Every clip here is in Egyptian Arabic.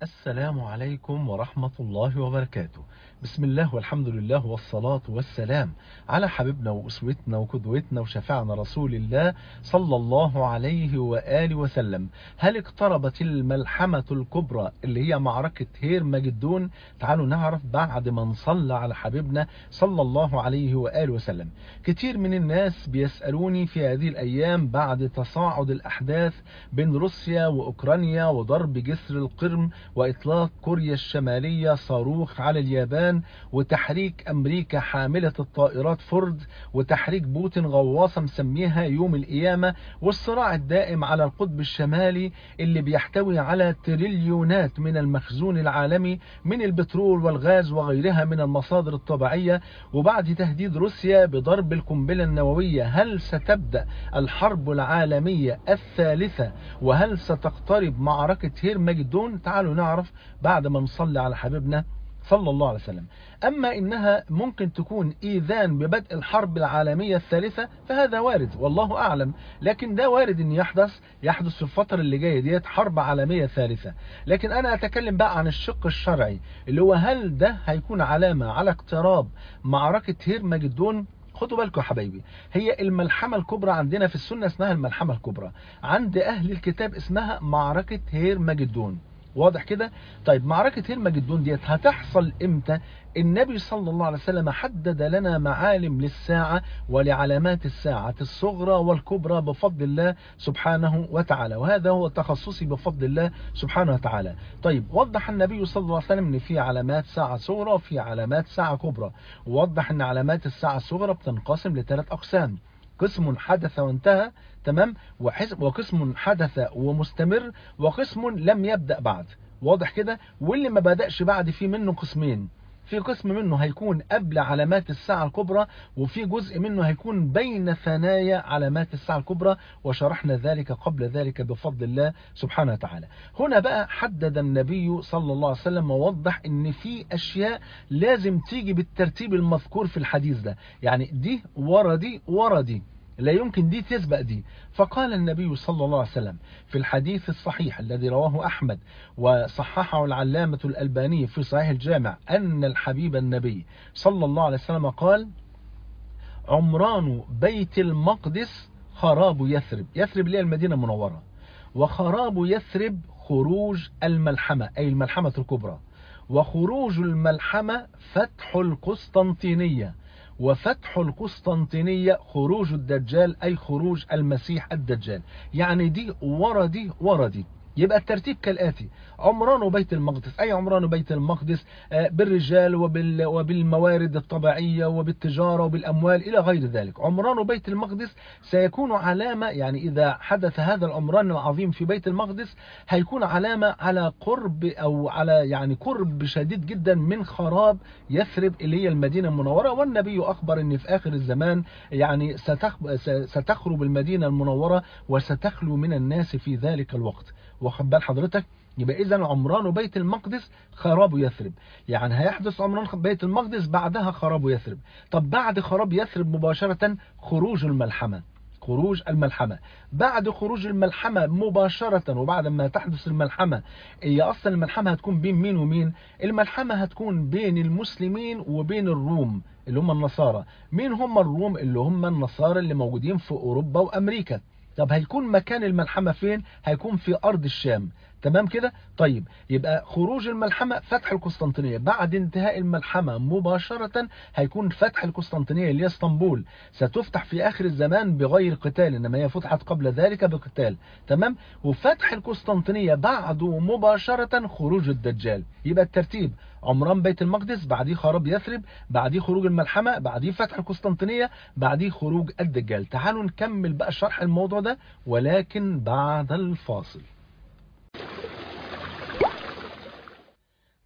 السلام عليكم ورحمة الله وبركاته بسم الله والحمد لله والصلاة والسلام على حبيبنا وأسوتنا وقدوتنا وشفعنا رسول الله صلى الله عليه وآله وسلم هل اقتربت الملحمة الكبرى اللي هي معركة هير مجدون تعالوا نعرف بعد ما نصلى على حبيبنا صلى الله عليه وآله وسلم كتير من الناس بيسألوني في هذه الأيام بعد تصاعد الأحداث بين روسيا وأوكرانيا وضرب جسر القرم وإطلاق كوريا الشمالية صاروخ على اليابان وتحريك أمريكا حاملة الطائرات فورد وتحريك بوتين غواصة مسميها يوم القيامة والصراع الدائم على القطب الشمالي اللي بيحتوي على تريليونات من المخزون العالمي من البترول والغاز وغيرها من المصادر الطبيعية وبعد تهديد روسيا بضرب القنبلة النووية هل ستبدأ الحرب العالمية الثالثة وهل ستقترب معركة هيرمجدون تعالوا نعرف بعد ما نصلي على حبيبنا صلى الله عليه وسلم أما إنها ممكن تكون إيذان ببدء الحرب العالمية الثالثة فهذا وارد والله أعلم لكن ده وارد أن يحدث يحدث في الفترة اللي جاية ديت حرب عالمية ثالثة لكن أنا أتكلم بقى عن الشق الشرعي اللي هو هل ده هيكون علامة على اقتراب معركة هيرمجدون خدوا بالكم يا حبايبي هي الملحمة الكبرى عندنا في السنة اسمها الملحمة الكبرى عند أهل الكتاب اسمها معركة هير مجدون واضح كده طيب معركة هيرمجدون ديت هتحصل امتى النبي صلى الله عليه وسلم حدد لنا معالم للساعة ولعلامات الساعة الصغرى والكبرى بفضل الله سبحانه وتعالى وهذا هو تخصصي بفضل الله سبحانه وتعالى طيب وضح النبي صلى الله عليه وسلم ان في علامات ساعة صغرى وفي علامات ساعة كبرى ووضح ان علامات الساعة الصغرى بتنقسم لثلاث اقسام قسم حدث وانتهى تمام وقسم حدث ومستمر وقسم لم يبدأ بعد واضح كده واللي ما بدأش بعد فيه منه قسمين في قسم منه هيكون قبل علامات الساعة الكبرى وفي جزء منه هيكون بين ثنايا علامات الساعة الكبرى وشرحنا ذلك قبل ذلك بفضل الله سبحانه وتعالى هنا بقى حدد النبي صلى الله عليه وسلم ووضح ان في اشياء لازم تيجي بالترتيب المذكور في الحديث ده يعني دي ورا دي ورا دي لا يمكن دي تسبق دي فقال النبي صلى الله عليه وسلم في الحديث الصحيح الذي رواه أحمد وصححه العلامة الألباني في صحيح الجامع أن الحبيب النبي صلى الله عليه وسلم قال عمران بيت المقدس خراب يثرب يثرب ليه المدينة المنورة وخراب يثرب خروج الملحمة أي الملحمة الكبرى وخروج الملحمة فتح القسطنطينية وفتح القسطنطينية خروج الدجال أي خروج المسيح الدجال يعني دي ورا دي ورا دي يبقى الترتيب كالآتي عمران بيت المقدس أي عمران بيت المقدس بالرجال وبال وبالموارد الطبيعية وبالتجارة وبالأموال إلى غير ذلك عمران بيت المقدس سيكون علامة يعني إذا حدث هذا العمران العظيم في بيت المقدس هيكون علامة على قرب أو على يعني قرب شديد جدا من خراب يثرب اللي هي المدينة المنورة والنبي أخبر أن في آخر الزمان يعني ستخرب المدينة المنورة وستخلو من الناس في ذلك الوقت واخد بال حضرتك يبقى اذا عمران بيت المقدس خراب يثرب يعني هيحدث عمران بيت المقدس بعدها خراب يثرب طب بعد خراب يثرب مباشرة خروج الملحمة خروج الملحمة بعد خروج الملحمة مباشرة وبعد ما تحدث الملحمة هي أصلا الملحمة هتكون بين مين ومين الملحمة هتكون بين المسلمين وبين الروم اللي هم النصارى مين هم الروم اللي هم النصارى اللي موجودين في أوروبا وأمريكا طب هيكون مكان الملحمة فين هيكون في أرض الشام تمام كده طيب يبقى خروج الملحمة فتح القسطنطينية بعد انتهاء الملحمة مباشرة هيكون فتح القسطنطينية اللي هي اسطنبول ستفتح في آخر الزمان بغير قتال إنما هي فتحت قبل ذلك بقتال تمام وفتح القسطنطينية بعده مباشرة خروج الدجال يبقى الترتيب عمران بيت المقدس بعديه خراب يثرب بعديه خروج الملحمة بعديه فتح القسطنطينية بعديه خروج الدجال تعالوا نكمل بقى شرح الموضوع ده ولكن بعد الفاصل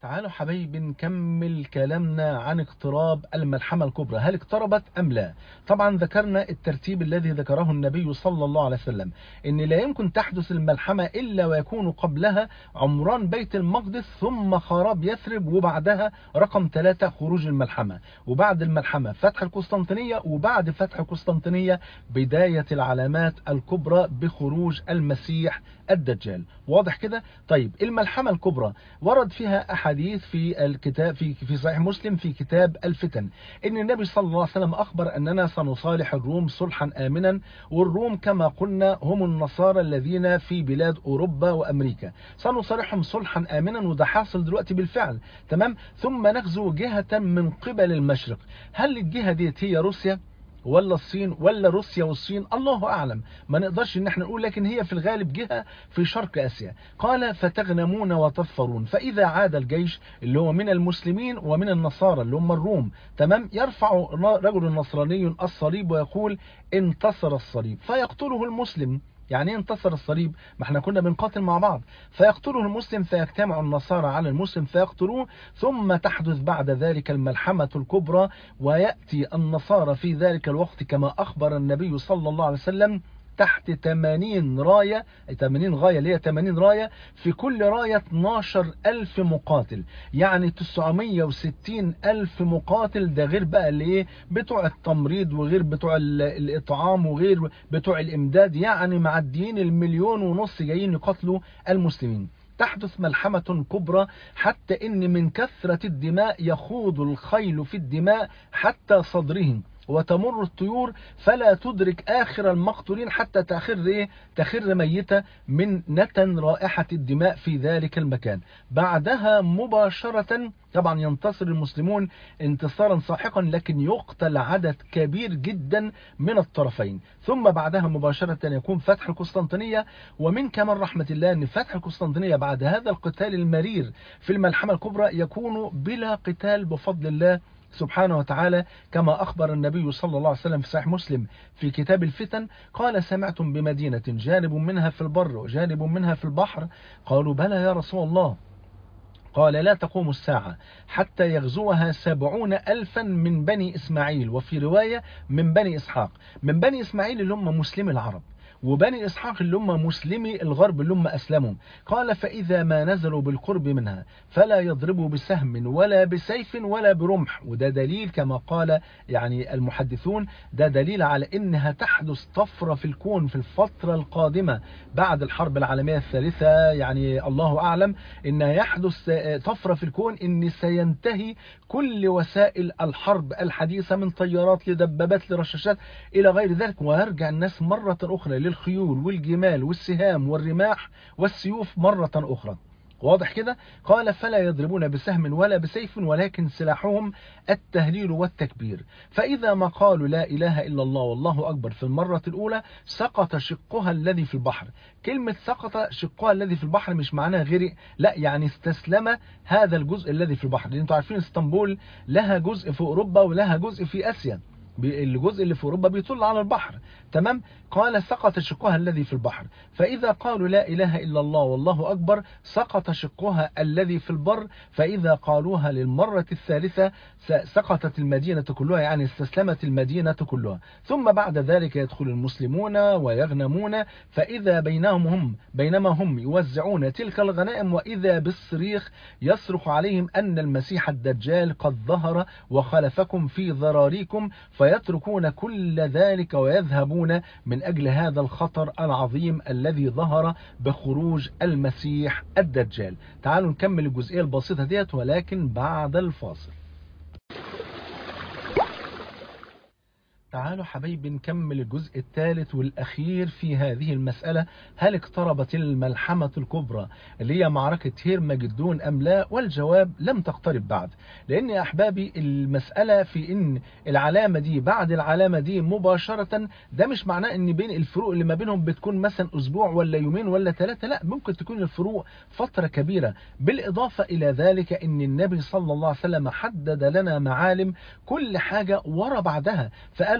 تعالوا حبايبي نكمل كلامنا عن اقتراب الملحمة الكبرى هل اقتربت أم لا طبعا ذكرنا الترتيب الذي ذكره النبي صلى الله عليه وسلم ان لا يمكن تحدث الملحمة إلا ويكون قبلها عمران بيت المقدس ثم خراب يثرب وبعدها رقم ثلاثة خروج الملحمة وبعد الملحمة فتح القسطنطينية وبعد فتح القسطنطينية بداية العلامات الكبرى بخروج المسيح الدجال واضح كده طيب الملحمة الكبرى ورد فيها أحاديث في الكتاب في في صحيح مسلم في كتاب الفتن ان النبي صلى الله عليه وسلم أخبر أننا سنصالح الروم صلحا آمنا والروم كما قلنا هم النصارى الذين في بلاد أوروبا وأمريكا سنصالحهم صلحا آمنا وده حاصل دلوقتي بالفعل تمام ثم نغزو جهة من قبل المشرق هل الجهة ديت هي روسيا ولا الصين ولا روسيا والصين الله أعلم ما نقدرش ان احنا نقول لكن هي في الغالب جهة في شرق آسيا قال فتغنمون وتظفرون فإذا عاد الجيش اللي هو من المسلمين ومن النصارى اللي هم الروم تمام يرفع رجل نصراني الصليب ويقول انتصر الصليب فيقتله المسلم يعني ايه انتصر الصليب ما احنا كنا بنقاتل مع بعض فيقتله المسلم فيجتمع النصارى على المسلم فيقتلوه ثم تحدث بعد ذلك الملحمة الكبرى ويأتي النصارى في ذلك الوقت كما أخبر النبي صلى الله عليه وسلم تحت 80 راية 80 غاية اللي هي 80 راية في كل راية 12 ألف مقاتل يعني 960 ألف مقاتل ده غير بقى اللي ايه بتوع التمريض وغير بتوع الإطعام وغير بتوع الإمداد يعني معديين المليون ونص جايين يقاتلوا المسلمين تحدث ملحمة كبرى حتى ان من كثرة الدماء يخوض الخيل في الدماء حتى صدرهم وتمر الطيور فلا تدرك آخر المقتولين حتى تخر إيه؟ تخر ميتة من نتن رائحة الدماء في ذلك المكان بعدها مباشرة طبعا ينتصر المسلمون انتصارا ساحقا لكن يقتل عدد كبير جدا من الطرفين ثم بعدها مباشرة يكون فتح القسطنطينية ومن كمان رحمة الله أن فتح القسطنطينية بعد هذا القتال المرير في الملحمة الكبرى يكون بلا قتال بفضل الله سبحانه وتعالى كما أخبر النبي صلى الله عليه وسلم في صحيح مسلم في كتاب الفتن قال سمعتم بمدينة جانب منها في البر وجانب منها في البحر قالوا بلى يا رسول الله قال لا تقوم الساعة حتى يغزوها سبعون ألفا من بني إسماعيل وفي رواية من بني إسحاق من بني إسماعيل اللي هم مسلمي العرب وبني إسحاق اللي هم مسلمي الغرب اللي هم أسلموا قال فإذا ما نزلوا بالقرب منها فلا يضربوا بسهم ولا بسيف ولا برمح وده دليل كما قال يعني المحدثون ده دليل على إنها تحدث طفرة في الكون في الفترة القادمة بعد الحرب العالمية الثالثة يعني الله أعلم إنها يحدث طفرة في الكون إن سينتهي كل وسائل الحرب الحديثة من طيارات لدبابات لرشاشات إلى غير ذلك ويرجع الناس مرة أخرى للخيول والجمال والسهام والرماح والسيوف مرة أخرى واضح كده قال فلا يضربون بسهم ولا بسيف ولكن سلاحهم التهليل والتكبير فإذا ما قالوا لا إله إلا الله والله أكبر في المرة الأولى سقط شقها الذي في البحر كلمة سقط شقها الذي في البحر مش معناها غرق لا يعني استسلم هذا الجزء الذي في البحر لأن انتوا عارفين اسطنبول لها جزء في أوروبا ولها جزء في آسيا الجزء اللي في أوروبا بيطل على البحر تمام قال سقط شقها الذي في البحر فإذا قالوا لا إله إلا الله والله أكبر سقط شقها الذي في البر فإذا قالوها للمرة الثالثة سقطت المدينة كلها يعني استسلمت المدينة كلها ثم بعد ذلك يدخل المسلمون ويغنمون فإذا بينهم هم بينما هم يوزعون تلك الغنائم وإذا بالصريخ يصرخ عليهم أن المسيح الدجال قد ظهر وخلفكم في ضراريكم فيتركون كل ذلك ويذهبون من أجل هذا الخطر العظيم الذي ظهر بخروج المسيح الدجال تعالوا نكمل الجزئية البسيطة ديت ولكن بعد الفاصل تعالوا حبايبي نكمل الجزء الثالث والأخير في هذه المسألة هل اقتربت الملحمة الكبرى اللي هي معركة هيرمجدون أم لا والجواب لم تقترب بعد لأن يا أحبابي المسألة في إن العلامة دي بعد العلامة دي مباشرة ده مش معناه إن بين الفروق اللي ما بينهم بتكون مثلا أسبوع ولا يومين ولا ثلاثة لا ممكن تكون الفروق فترة كبيرة بالإضافة إلى ذلك إن النبي صلى الله عليه وسلم حدد لنا معالم كل حاجة ورا بعدها فقال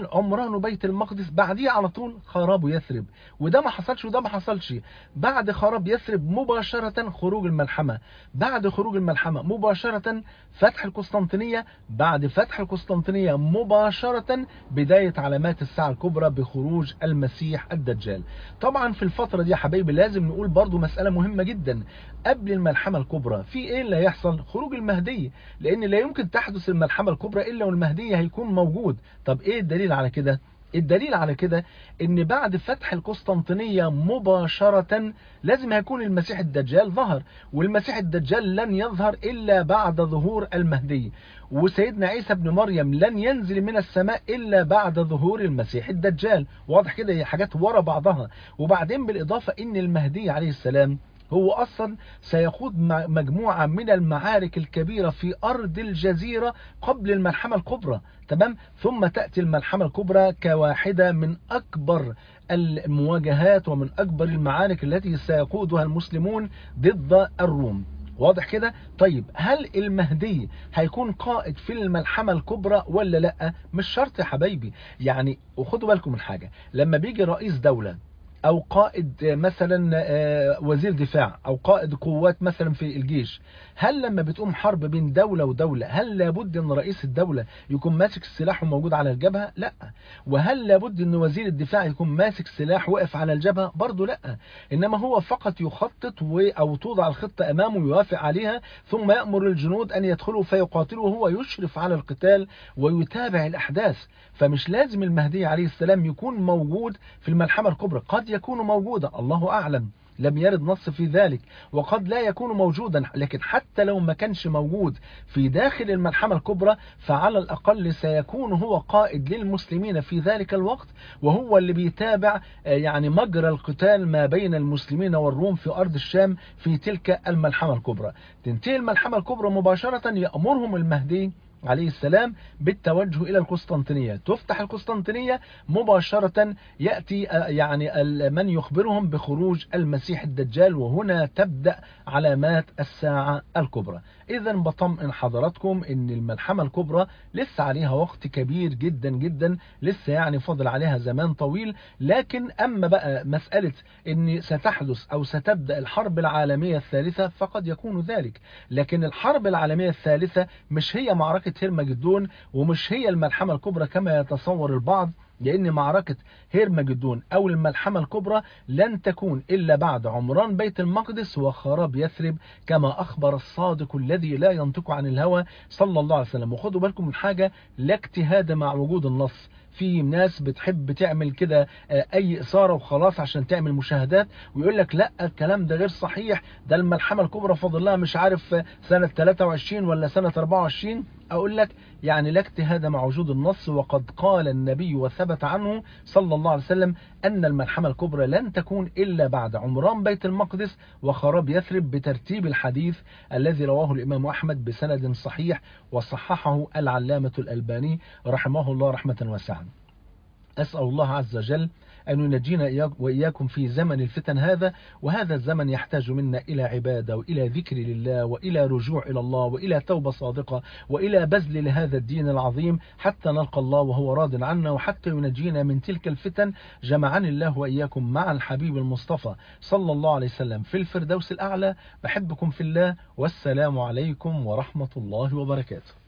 الدجال عمران بيت المقدس بعديه على طول خراب يثرب وده ما حصلش وده ما حصلش بعد خراب يثرب مباشرة خروج الملحمة بعد خروج الملحمة مباشرة فتح القسطنطينية بعد فتح القسطنطينية مباشرة بداية علامات الساعة الكبرى بخروج المسيح الدجال طبعا في الفترة دي يا حبايبي لازم نقول برضو مسألة مهمة جدا قبل الملحمة الكبرى في ايه اللي هيحصل خروج المهدي لان لا يمكن تحدث الملحمة الكبرى الا والمهدي هيكون موجود طب ايه الدليل على كده الدليل على كده ان بعد فتح القسطنطينية مباشرة لازم هيكون المسيح الدجال ظهر والمسيح الدجال لن يظهر الا بعد ظهور المهدي وسيدنا عيسى بن مريم لن ينزل من السماء الا بعد ظهور المسيح الدجال واضح كده هي حاجات ورا بعضها وبعدين بالاضافة ان المهدي عليه السلام هو أصلا سيخوض مجموعة من المعارك الكبيرة في أرض الجزيرة قبل الملحمة الكبرى تمام ثم تأتي الملحمة الكبرى كواحدة من أكبر المواجهات ومن أكبر المعارك التي سيقودها المسلمون ضد الروم واضح كده طيب هل المهدي هيكون قائد في الملحمة الكبرى ولا لا مش شرط يا حبايبي يعني وخدوا بالكم من حاجة لما بيجي رئيس دولة او قائد مثلا وزير دفاع او قائد قوات مثلا في الجيش هل لما بتقوم حرب بين دولة ودولة هل لابد ان رئيس الدولة يكون ماسك السلاح وموجود على الجبهة لا وهل لابد ان وزير الدفاع يكون ماسك سلاح واقف على الجبهة برضه لا انما هو فقط يخطط او توضع الخطة امامه يوافق عليها ثم يأمر الجنود ان يدخلوا فيقاتلوا وهو يشرف على القتال ويتابع الاحداث فمش لازم المهدي عليه السلام يكون موجود في الملحمة الكبرى قد يكون موجودا الله أعلم لم يرد نص في ذلك وقد لا يكون موجودا لكن حتى لو ما كانش موجود في داخل الملحمة الكبرى فعلى الأقل سيكون هو قائد للمسلمين في ذلك الوقت وهو اللي بيتابع يعني مجرى القتال ما بين المسلمين والروم في أرض الشام في تلك الملحمة الكبرى تنتهي الملحمة الكبرى مباشرة يأمرهم المهدي عليه السلام بالتوجه إلى القسطنطينية تفتح القسطنطينية مباشرة يأتي يعني من يخبرهم بخروج المسيح الدجال وهنا تبدأ علامات الساعة الكبرى إذا بطمئن حضراتكم إن الملحمة الكبرى لسه عليها وقت كبير جدا جدا لسه يعني فضل عليها زمان طويل لكن أما بقى مسألة إن ستحدث أو ستبدأ الحرب العالمية الثالثة فقد يكون ذلك لكن الحرب العالمية الثالثة مش هي معركة هرمجدون ومش هي الملحمة الكبرى كما يتصور البعض لأن معركة هيرمجدون أو الملحمة الكبرى لن تكون إلا بعد عمران بيت المقدس وخراب يثرب كما أخبر الصادق الذي لا ينطق عن الهوى صلى الله عليه وسلم وخدوا بالكم من حاجة لا اجتهاد مع وجود النص في ناس بتحب تعمل كده اي اثارة وخلاص عشان تعمل مشاهدات ويقول لك لا الكلام ده غير صحيح ده الملحمة الكبرى فاضل لها مش عارف سنة 23 ولا سنة 24 اقول لك يعني لا اجتهاد مع وجود النص وقد قال النبي وثبت عنه صلى الله عليه وسلم ان الملحمة الكبرى لن تكون الا بعد عمران بيت المقدس وخراب يثرب بترتيب الحديث الذي رواه الامام احمد بسند صحيح وصححه العلامة الالباني رحمه الله رحمة واسعة أسأل الله عز وجل أن ينجينا وإياكم في زمن الفتن هذا وهذا الزمن يحتاج منا إلى عبادة وإلى ذكر لله وإلى رجوع إلى الله وإلى توبة صادقة وإلى بذل لهذا الدين العظيم حتى نلقى الله وهو راض عنا وحتى ينجينا من تلك الفتن جمعني الله وإياكم مع الحبيب المصطفى صلى الله عليه وسلم في الفردوس الأعلى بحبكم في الله والسلام عليكم ورحمة الله وبركاته